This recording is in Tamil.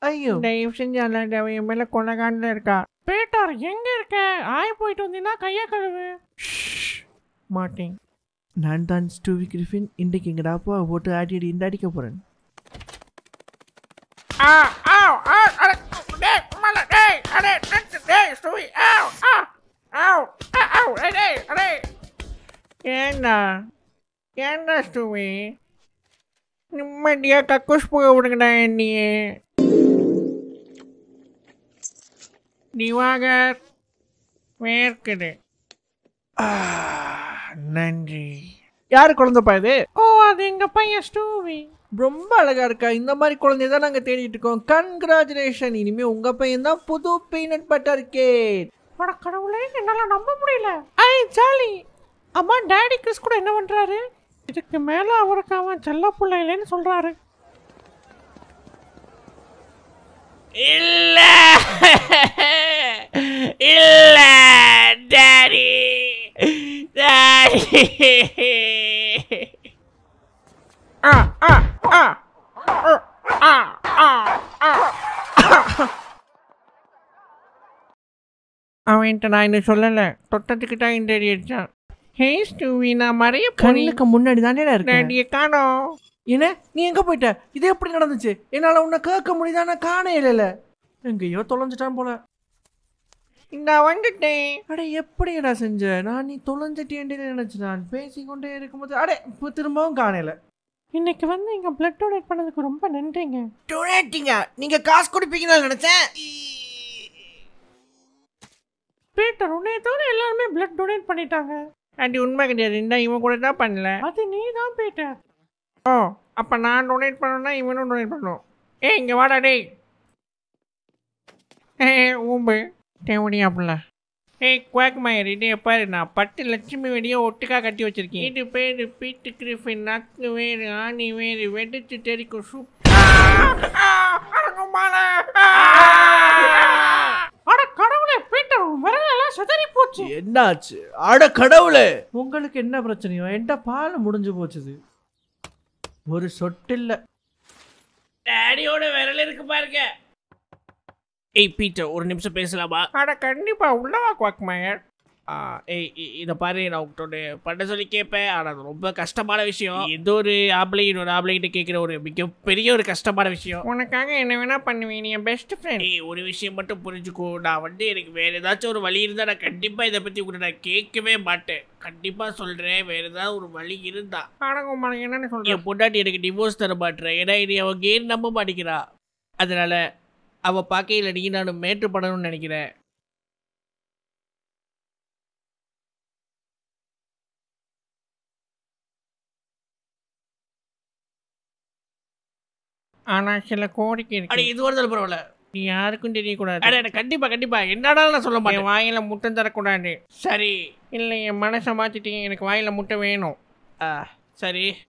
ஐயோ தயவு செஞ்சு அல்லாண்ட அவன் என் மேல கொலகாண்டில் இருக்கா பேட்டார் எங்க இருக்க ஆய் போயிட்டு வந்தீங்கன்னா கைய கழுவு மாட்டேன் நான் தான் ஸ்டூவி கிரிஃபின் இன்றைக்கு எங்கடா அப்பா போட்டு ஆட்டி அடி இந்த அடிக்க போகிறேன் ஆ ஆவ் ஆ அட டேய் மல டேய் அடே நிறுத்து, டேய் ஸ்டூவி ஆவ் ஆ ஆவ் ஆ, ஆவ் டேய், டேய் அடே ஏண்டா ஏண்டா ஸ்டூவி நிம்மதியா கக்கூஸ் போக விடுங்கடா என்னையே திவாகர் வேர்க்குது ஆ, நன்றி யார் குழந்தைப்பா இது ஓ அது எங்க பையன் ஸ்டூவி ரொம்ப அழகா இருக்கா இந்த மாதிரி குழந்தைய தான் நாங்கள் தேடிட்டு இருக்கோம் கன்கிராச்சுலேஷன் இனிமே உங்க பையன் தான் புது பீனட் பட்டர் கேட் அட கடவுளே என்னால நம்ப முடியல ஐ ஜாலி அம்மா டாடி கிறிஸ் கூட என்ன பண்றாரு இதுக்கு மேல அவருக்கு அவன் செல்ல புள்ள இல்லைன்னு சொல்றாரு இல்ல இல்ல டாடி டாடி ஆ ஆ ஆ ஆ ஆ ஆ அவன்கிட்ட நான் இன்னும் சொல்லலை தொட்டத்துக்கு தான் இந்த அடி அடிச்சான் ஹே ஸ்டூவி நான் மறைய போறேன் கண்ணுக்கு முன்னாடி தானே இருக்கேன் டாடியை காணோம் என்ன நீ எங்க போயிட்ட இது எப்படி நடந்துச்சு என்னால உன்னை கேட்க முடியுதா நான் காண இல்ல எங்கேயோ தொலைஞ்சிட்டான் போல நான் வந்துட்டேன் அட எப்படிடா செஞ்ச நான் நீ தொலைஞ்சிட்டேன்னு நினைச்சு நான் பேசிக்கொண்டே இருக்கும்போது அடே இப்போ திரும்பவும் காணல இன்னைக்கு வந்து இங்க பிளட் டொனேட் பண்ணதுக்கு ரொம்ப நன்றிங்க டொனேட்டிங்க நீங்க காசு கொடுப்பீங்கன்னு நினைச்சேன் பீட்டர் உன்னை தவிர எல்லாருமே பிளட் டொனேட் பண்ணிட்டாங்க அது உண்மை கிடையாது இந்த இவன் கூட தான் பண்ணல அது நீ தான் பீட்டர் ஓ அப்போ நான் டொனேட் பண்ணணும்னா இவனும் டொனேட் பண்ணணும் ஏ இங்கே வாடா டேய் ஏ ஊம்பு தேவடியாப்புல ஏய் குவாக் மயர் இது பாரு நான் பத்து லட்சுமி வெடியை ஒட்டுக்கா கட்டி வச்சிருக்கேன் இது பேரு பீட்டு கிரிஃபின் நக்கு வேறு ஆணி வேறு வெடிச்சு தெரிக்கும் சூப் அட கடவுளே பீட்டர் விரலெல்லாம் சிதறி போச்சு என்னாச்சு அட கடவுளே உங்களுக்கு என்ன பிரச்சனையோ என்கிட்ட பால் முடிஞ்சு போச்சுது ஒரு சொட்டு இல்ல டாடியோட விரல் இருக்கு பாருங்க ஏய் பீட்டர் ஒரு நிமிஷம் பேசலாமா அட கண்டிப்பா உள்ளவா குவாக்மயர் ஆ, ஏய் இ- இத பாரு நான் உங்கள்கிட்ட பண்ண சொல்லி கேட்பேன் ஆனால் அது ரொம்ப கஷ்டமான விஷயம் எந்த ஒரு ஆம்பளை இன்னொரு ஆம்பளைகிட்ட கேட்குற ஒரு மிகப்பெரிய ஒரு கஷ்டமான விஷயம் உனக்காக என்ன வேணா பண்ணுவேன் நீ என் பெஸ்ட் ஃப்ரெண்ட் ஏய் ஒரு விஷயம் மட்டும் புரிஞ்சுக்கோ நான் வந்து எனக்கு வேற ஏதாச்சும் ஒரு வழி இருந்தால் நான் கண்டிப்பாக இதை பற்றி உங்கள்கிட்ட நான் கேட்கவே மாட்டேன் கண்டிப்பாக சொல்கிறேன் வேற ஏதாவது ஒரு வழி இருந்தா அடங்குமான் என்னன்னு சொல்றேன் என் பொண்டாட்டி எனக்கு டிவோர்ஸ் தர மாட்டேறேன் ஏன்னா இனி அவன் கேம் நம்ப மாட்டேங்கிறா அதனால அவள் பார்க்கையில் நீ நான் மேட்டு பண்ணணும்னு நினைக்கிறேன் ஆனா சில கோரிக்கை அட இருக்கு இது வருதல் பரவாயில்ல நீ யாருக்கும் தெரியக்கூடாது அட அட, கண்டிப்பா கண்டிப்பா என்னடாலும் நான் சொல்ல என் மாட்டேன் வாயில முட்டை தரக்கூடாது சரி இல்லை என் மனசை மாத்திட்டீங்க எனக்கு வாயில முட்டை வேணும் ஆ, சரி